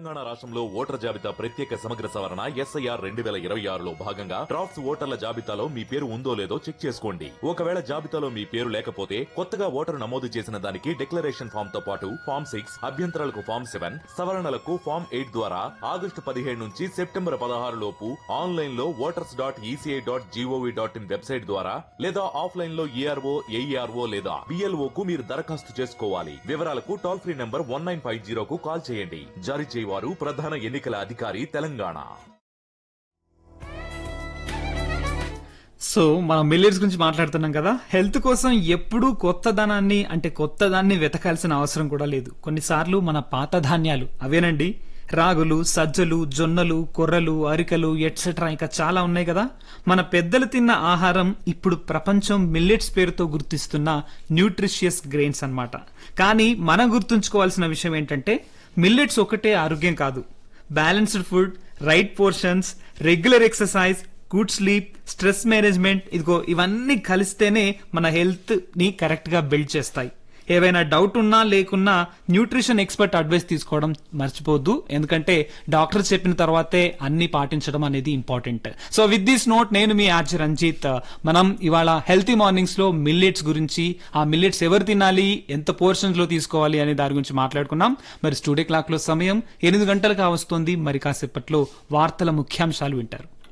తెలంగాణ రాష్ట్రంలో ఓటర్ జాబితా ప్రత్యేక సమగ్ర సవరణ ఎస్ఐఆర్ రెండు వేల ఇరవై ఆరులో భాగంగా డ్రాఫ్ట్స్ ఓటర్ల జాబితాలో మీ పేరు ఉందో లేదో చెక్ చేసుకోండి ఒకవేళ జాబితాలో మీ పేరు లేకపోతే కొత్తగా ఓటరు నమోదు చేసిన దానికి డిక్లరేషన్ ఫామ్ తో పాటు ఫామ్ సిక్స్ అభ్యంతరాలకు ఫామ్ సెవెన్ సవరణలకు ఫామ్ ఎయిట్ ద్వారా ఆగస్టు పదిహేడు నుంచి సెప్టెంబర్ పదహారు లోపు ఆన్లైన్ లో voters dot ECI dot GOV dot in website ద్వారా లేదా ఆఫ్లైన్ లో ఈఆర్ఓ ఏఈఆర్ఓ లేదా బిఎల్ఓ కు మీరు దరఖాస్తు చేసుకోవాలి వివరాలకు toll free number one nine five జీరోకు కాల్ చేయండి జారీ చేయవారు ప్రధాన ఎన్నికల అధికారి తెలంగాణ సో మనం మిల్లెట్స్ గురించి మాట్లాడుతున్నాం కదా హెల్త్ కోసం ఎప్పుడూ కొత్త ధనాన్ని అంటే కొత్త దాన్ని వెతకాల్సిన అవసరం కూడా లేదు కొన్నిసార్లు మన పాత ధాన్యాలు అవేనండి రాగులు సజ్జలు జొన్నలు కొర్రలు అరికలు ఎట్సెట్రా ఇంకా చాలా ఉన్నాయి కదా మన పెద్దలు తిన్న ఆహారం ఇప్పుడు ప్రపంచం మిల్లెట్స్ పేరుతో గుర్తిస్తున్న న్యూట్రిషియస్ గ్రెయిన్స్ అన్నమాట కానీ మనం గుర్తుంచుకోవాల్సిన విషయం ఏంటంటే మిల్లెట్స్ ఒకటే ఆరోగ్యం కాదు balanced food right portions regular exercise good sleep stress management ఇదిగో ఇవన్నీ కలిస్తేనే మన హెల్త్ ని కరెక్ట్ గా బిల్డ్ చేస్తాయి ఏవైనా డౌట్ ఉన్నా లేకున్నా న్యూట్రిషన్ ఎక్స్పర్ట్ అడ్వైస్ తీసుకోవడం మర్చిపోద్దు ఎందుకంటే డాక్టర్ చెప్పిన తర్వాతే అన్ని పాటించడం అనేది important so with this note నేను మీ ఆర్జి రంజిత్ మనం ఇవాళ హెల్తీ మార్నింగ్స్ లో మిల్లెట్స్ గురించి ఆ మిల్లెట్స్ ఎవరు తినాలి ఎంత పోర్షన్స్ లో తీసుకోవాలి అనే దాని గురించి మాట్లాడుకున్నాం మరి స్టూడియో క్లాక్ లో సమయం ఎనిమిది గంటలకు వస్తుంది మరి కాసేపట్లో వార్తల ముఖ్యాంశాలు వింటారు